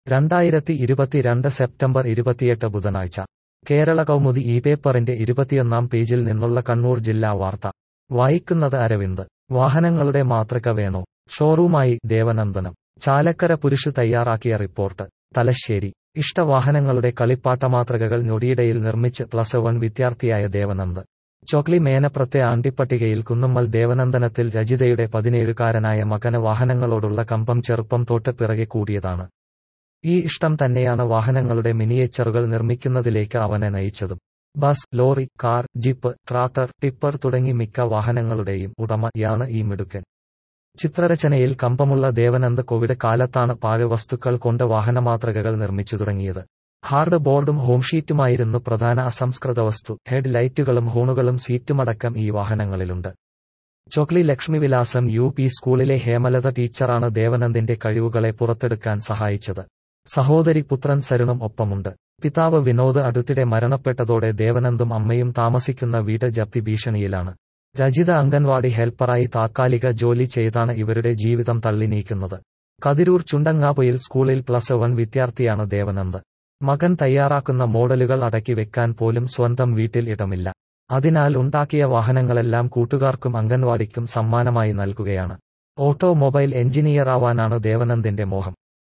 രണ്ടായിരത്തി ഇരുപത്തിരണ്ട് സെപ്റ്റംബർ ഇരുപത്തിയെട്ട് ബുധനാഴ്ച കേരള കൗമുദി ഈ പേപ്പറിന്റെ ഇരുപത്തിയൊന്നാം പേജിൽ നിന്നുള്ള കണ്ണൂർ ജില്ലാ വാർത്ത വായിക്കുന്നത് അരവിന്ദ് വാഹനങ്ങളുടെ മാതൃക വേണോ ഷോറൂമായി ദേവനന്ദനം ചാലക്കര പുരുഷ് തയ്യാറാക്കിയ റിപ്പോർട്ട് തലശ്ശേരി ഇഷ്ടവാഹനങ്ങളുടെ കളിപ്പാട്ട മാതൃകകൾ ഞൊടിയിടയിൽ നിർമ്മിച്ച് പ്ലസ് വൺ വിദ്യാർത്ഥിയായ ദേവനന്ദ് ചോക്ലി മേനപ്രത്തെ ആണ്ടിപ്പട്ടികയിൽ കുന്നുമ്മൽ ദേവനന്ദനത്തിൽ രജിതയുടെ പതിനേഴുകാരനായ മകന് വാഹനങ്ങളോടുള്ള കമ്പം ചെറുപ്പം തൊട്ട് പിറകെ കൂടിയതാണ് ഈ ഇഷ്ടം തന്നെയാണ് വാഹനങ്ങളുടെ മിനിയേച്ചറുകൾ നിർമ്മിക്കുന്നതിലേക്ക് അവനെ നയിച്ചതും bus lorry car jeep tractor tipper തുടങ്ങി മിക്ക വാഹനങ്ങളുടെയും ഉടമയാണ് ഈ മിടുക്കൻ ചിത്രരചനയിൽ കമ്പമുള്ള ദേവനന്ദ് കോവിഡ് കാലത്താണ് പാഴ്വസ്തുക്കൾ കൊണ്ട് വാഹനമാതൃകകൾ നിർമ്മിച്ചു തുടങ്ങിയത് ഹാർഡ് ബോർഡും ഹോം ഷീറ്റുമായിരുന്നു പ്രധാന അസംസ്കൃത വസ്തു ഹെഡ് ലൈറ്റുകളും ഹോണുകളും സീറ്റുമടക്കം ഈ വാഹനങ്ങളിലുണ്ട് ചോക്ലി ലക്ഷ്മിവിലാസം യു പി സ്കൂളിലെ ഹേമലത ടീച്ചറാണ് ദേവനന്ദിന്റെ കഴിവുകളെ പുറത്തെടുക്കാൻ സഹായിച്ചത് സഹോദരി പുത്രൻ സരുണും ഒപ്പമുണ്ട് പിതാവ് വിനോദ് അടുത്തിടെ മരണപ്പെട്ടതോടെ ദേവനന്ദും അമ്മയും താമസിക്കുന്ന വീട് ജപ്തി ഭീഷണിയിലാണ് രജിത അംഗൻവാടി ഹെൽപ്പറായി താത്കാലിക ജോലി ചെയ്താണ് ഇവരുടെ ജീവിതം തള്ളി നീക്കുന്നത് കതിരൂർ ചുണ്ടങ്ങാപൊയിൽ സ്കൂളിൽ പ്ലസ് വൺ വിദ്യാർത്ഥിയാണ് ദേവനന്ദ് മകൻ തയ്യാറാക്കുന്ന മോഡലുകൾ അടക്കി വെക്കാൻ പോലും സ്വന്തം വീട്ടിൽ ഇടമില്ല അതിനാൽ ഉണ്ടാക്കിയ വാഹനങ്ങളെല്ലാം കൂട്ടുകാർക്കും അംഗൻവാടിക്കും സമ്മാനമായി നൽകുകയാണ് ഓട്ടോമൊബൈൽ എഞ്ചിനീയറാവാനാണ് ദേവനന്ദിന്റെ മോഹം